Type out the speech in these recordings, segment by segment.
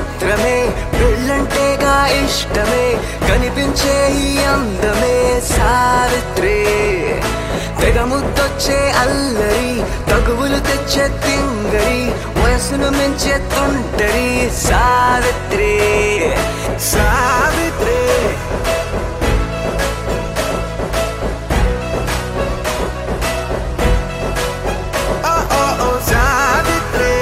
చిత్రమే పెళ్ళంటేగా ఇష్టమే కనిపించే ఈ అందమే సావిత్రి తెగ ముద్దొచ్చే అల్లరి తగువులు తెచ్చే తింగరి వయసును మించే తుంటరి సావిత్రి సావిత్రి ఓ ఓ ఓ సావిత్రి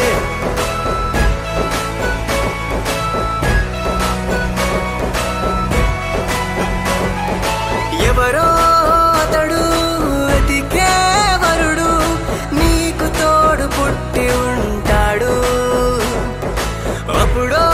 ఎవరో అతడు వెతికే వరుడు నీకు తోడు పుట్టి ఉంటాడు అప్పుడో